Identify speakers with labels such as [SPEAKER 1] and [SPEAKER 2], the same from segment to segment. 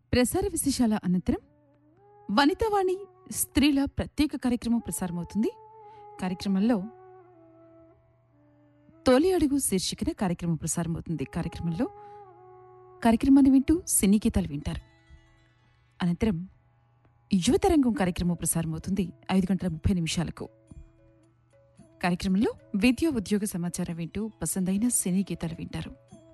[SPEAKER 1] ప్రసార విశేషాల అనంతరం వనితావాణి స్త్రీల ప్రత్యేక కార్యక్రమం ప్రసారమవుతుంది కార్యక్రమంలో తొలి అడుగు శీర్షికన కార్యక్రమం ప్రసారమవుతుంది కార్యక్రమంలో కార్యక్రమాన్ని వింటూ సినీ గీతాలు వింటారు అనంతరం యువతరంగం కార్యక్రమం ప్రసారమవుతుంది ఐదు గంటల ముప్పై నిమిషాలకు కార్యక్రమంలో విద్యా ఉద్యోగ సమాచారం వింటూ పసందైన సినీ గీతాలు వింటారు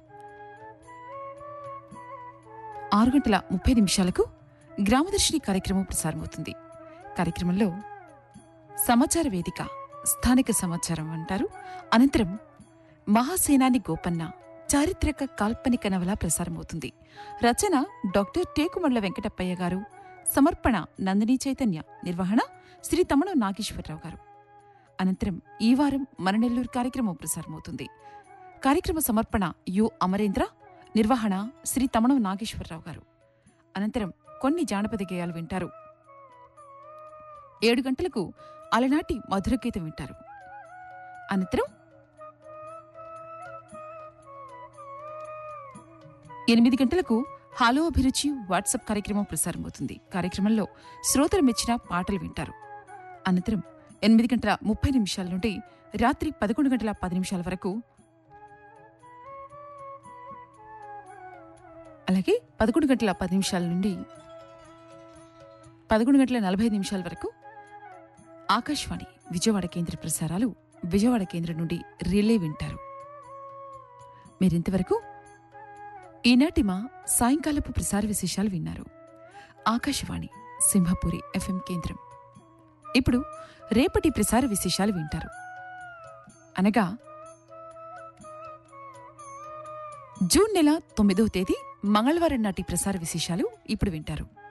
[SPEAKER 1] ఆరు గంటల ముప్పై నిమిషాలకు గ్రామదర్శిని కార్యక్రమం ప్రసారమవుతుంది కార్యక్రమంలో సమాచార వేదిక స్థానిక సమాచారం అంటారు అనంతరం మహాసేనాని గోపన్న చారిత్రక కాల్పనిక నవల ప్రసారమవుతుంది రచన డాక్టర్ టేకుమళ్ల వెంకటప్పయ్య గారు సమర్పణ నందిని చైతన్య నిర్వహణ శ్రీ తమణ నాగేశ్వరరావు గారు అనంతరం ఈ వారం మన నెల్లూరు కార్యక్రమం ప్రసారమవుతుంది కార్యక్రమ సమర్పణ యు అమరేంద్ర నిర్వహణ శ్రీ తమణం నాగేశ్వరరావు గారు అనంతరం కొన్ని జానపద గేయాలు వింటారు ఏడు గంటలకు అలనాటి మధుర గీతం వింటారు అనంతరం ఎనిమిది గంటలకు హాలో అభిరుచి వాట్సాప్ కార్యక్రమం ప్రసారమవుతుంది కార్యక్రమంలో శ్రోతలు మెచ్చిన పాటలు వింటారు అనంతరం ఎనిమిది గంటల ముప్పై నిమిషాల నుండి రాత్రి పదకొండు గంటల పది నిమిషాల వరకు అలాగే పదకొండు గంటల పది నిమిషాల నుండి పదకొండు గంటల నలభై ఐదు నిమిషాల వరకు ఆకాశవాణి విజయవాడ కేంద్ర ప్రసారాలు విజయవాడ కేంద్రం నుండి రిలే వింటారు మీరింతవరకు ఈనాటి మా సాయంకాలపు ప్రసార విశేషాలు విన్నారు ఆకాశవాణి సింహపురి ఎఫ్ఎం కేంద్రం ఇప్పుడు రేపటి ప్రసార విశేషాలు వింటారు అనగా జూన్ నెల తొమ్మిదవ తేదీ మంగళవారం నాటి ప్రసార విశేషాలు ఇప్పుడు వింటారు